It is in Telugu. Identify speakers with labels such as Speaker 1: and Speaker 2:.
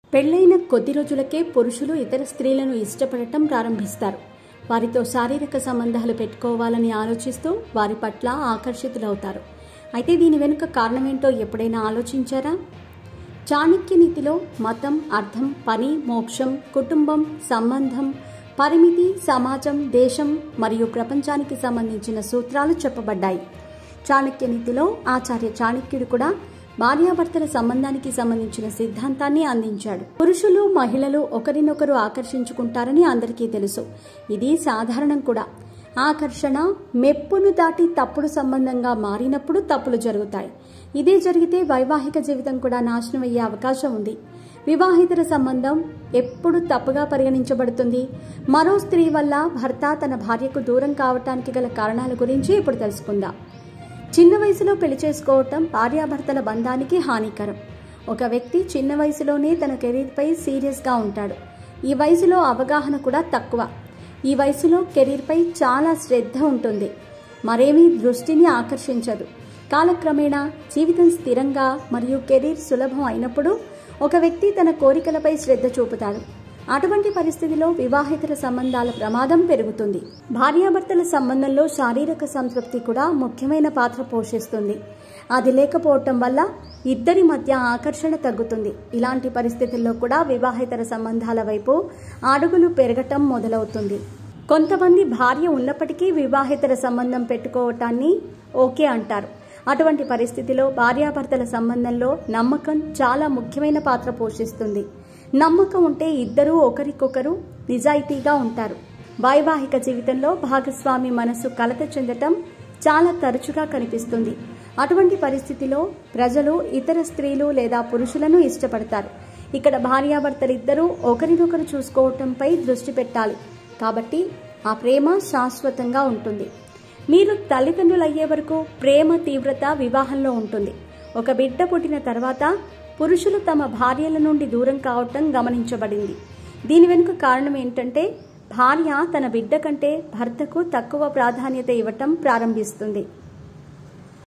Speaker 1: పెళ్లైన కొద్ది రోజులకే పురుషులు ఇతర స్త్రీలను ఇష్టపడటం ప్రారంభిస్తారు వారితో శారీరక సంబంధాలు పెట్టుకోవాలని ఆలోచిస్తూ వారి పట్ల ఆకర్షితులవుతారు అయితే దీని వెనుక కారణమేంటో ఎప్పుడైనా ఆలోచించారా చాణక్య నీతిలో మతం అర్థం పని మోక్షం కుటుంబం సంబంధం పరిమితి సమాజం దేశం మరియు ప్రపంచానికి సంబంధించిన సూత్రాలు చెప్పబడ్డాయి చాణక్య నీతిలో ఆచార్య చాణక్యుడు కూడా భార్యాభర్తల సంబంధానికి సంబంధించిన సిద్ధాంతాన్ని అందించాడు పురుషులు మహిళలు ఒకరినొకరు ఆకర్షించుకుంటారని అందరికీ తెలుసు ఇది సాధారణం కూడా ఆకర్షణ మెప్పును దాటి తప్పుడు సంబంధంగా మారినప్పుడు తప్పులు జరుగుతాయి ఇదే జరిగితే వైవాహిక జీవితం కూడా నాశనం అయ్యే అవకాశం ఉంది వివాహితర సంబంధం ఎప్పుడు తప్పుగా పరిగణించబడుతుంది మరో స్త్రీ వల్ల భర్త తన భార్యకు దూరం కావటానికి గల కారణాల గురించి ఇప్పుడు తెలుసుకుందాం చిన్న వయసులో పెళ్లి చేసుకోవటం భార్యాభర్తల బంధానికి హానికరం ఒక వ్యక్తి చిన్న వయసులోనే తన కెరీర్పై సీరియస్గా ఉంటాడు ఈ వయసులో అవగాహన కూడా తక్కువ ఈ వయసులో కెరీర్పై చాలా శ్రద్ధ ఉంటుంది మరేమీ దృష్టిని ఆకర్షించదు కాలక్రమేణా జీవితం స్థిరంగా మరియు కెరీర్ సులభం అయినప్పుడు ఒక వ్యక్తి తన కోరికలపై శ్రద్ధ చూపుతాడు అటువంటి పరిస్థితిలో వివాహితర సంబంధాల ప్రమాదం పెరుగుతుంది భార్యాభర్తల సంబంధంలో శారీరక సంతృప్తి కూడా ముఖ్యమైన పాత్ర పోషిస్తుంది అది లేకపోవటం వల్ల ఇద్దరి మధ్య ఆకర్షణ తగ్గుతుంది ఇలాంటి పరిస్థితుల్లో కూడా వివాహితర సంబంధాల వైపు అడుగులు పెరగటం మొదలవుతుంది కొంతమంది భార్య ఉన్నప్పటికీ వివాహితర సంబంధం పెట్టుకోవటాన్ని ఓకే అంటారు అటువంటి పరిస్థితిలో భార్యాభర్తల సంబంధంలో నమ్మకం చాలా ముఖ్యమైన పాత్ర పోషిస్తుంది నమ్మకం ఉంటే ఇద్దరూ ఒకరికొకరు నిజాయితీగా ఉంటారు వైవాహిక జీవితంలో భాగస్వామి మనసు కలత చెందటం చాలా తరచుగా కనిపిస్తుంది అటువంటి పరిస్థితిలో ప్రజలు ఇతర స్త్రీలు లేదా పురుషులను ఇష్టపడతారు ఇక్కడ భార్యాభర్తలిద్దరూ ఒకరినొకరు చూసుకోవటంపై దృష్టి పెట్టాలి కాబట్టి ఆ ప్రేమ శాశ్వతంగా ఉంటుంది మీరు తల్లిదండ్రులు అయ్యే వరకు ప్రేమ తీవ్రత వివాహంలో ఉంటుంది ఒక బిడ్డ పుట్టిన తర్వాత పురుషులు తమ భార్యల నుండి దూరం కావటం గమనించబడింది దీని వెనుక కారణం ఏంటంటే భార్య తన బిడ్డ కంటే భర్తకు తక్కువ ప్రాధాన్యత ఇవ్వటం ప్రారంభిస్తుంది